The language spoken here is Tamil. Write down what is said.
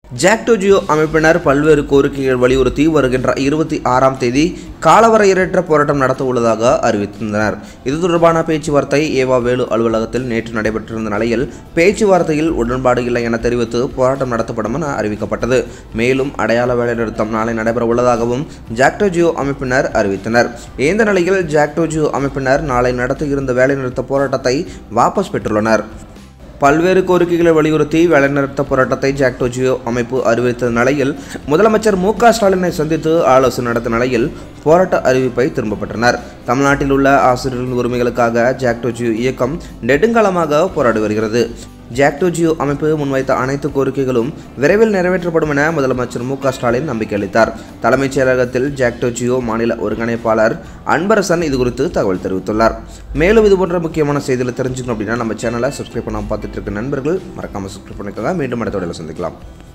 ஜாக்டோ ஜியோ அமைப்பினர் பல்வேறு கோரிக்கைகள் வலியுறுத்தி வருகின்ற இருபத்தி ஆறாம் தேதி காலவரையறையற்ற போராட்டம் நடத்த உள்ளதாக அறிவித்திருந்தனர் இது தொடர்பான பேச்சுவார்த்தை ஏவா வேலு அலுவலகத்தில் நேற்று நடைபெற்றிருந்த நிலையில் பேச்சுவார்த்தையில் உடன்பாடு இல்லை என தெரிவித்து போராட்டம் நடத்தப்படும் என அறிவிக்கப்பட்டது மேலும் அடையாள வேலைநிறுத்தம் நாளை நடைபெற உள்ளதாகவும் ஜாக்டோ ஜியோ அமைப்பினர் அறிவித்தனர் இந்த நிலையில் ஜாக்டோ ஜியோ அமைப்பினர் நாளை நடத்த இருந்த வேலைநிறுத்த போராட்டத்தை வாபஸ் பெற்றுள்ளனர் பல்வேறு கோரிக்கைகளை வலியுறுத்தி வேலைநிறுத்த போராட்டத்தை ஜாக்டோ ஜியோ அமைப்பு அறிவித்த நிலையில் முதலமைச்சர் மு க ஸ்டாலினை சந்தித்து ஆலோசனை நடத்திய நிலையில் போராட்ட அறிவிப்பை திரும்ப பெற்றனர் தமிழ்நாட்டில் உள்ள ஆசிரியர்களின் உரிமைகளுக்காக ஜாக்டோ ஜியோ இயக்கம் நெடுங்காலமாக போராடி வருகிறது ஜாக்டோ ஜியோ அமைப்பு முன்வைத்த அனைத்து கோரிக்கைகளும் விரைவில் நிறைவேற்றப்படும் என முதலமைச்சர் மு க ஸ்டாலின் நம்பிக்கை அளித்தார் தலைமைச் செயலகத்தில் ஜாக்டோ ஜியோ மாநில ஒருங்கிணைப்பாளர் அன்பரசன் இதுகுறித்து தகவல் தெரிவித்துள்ளார் மேலும் இது போன்ற முக்கியமான செய்திகளை தெரிஞ்சுக்கணும் அப்படின்னா நம்ம சேனலை சப்ஸ்கிரைப் பண்ணாமல் பார்த்துட்டு இருக்க நண்பர்கள் மறக்காமல் சப்ஸ்கிரைப் பண்ணிக்கோங்க மீண்டும் அடுத்த வீடியோவில் சந்திக்கலாம்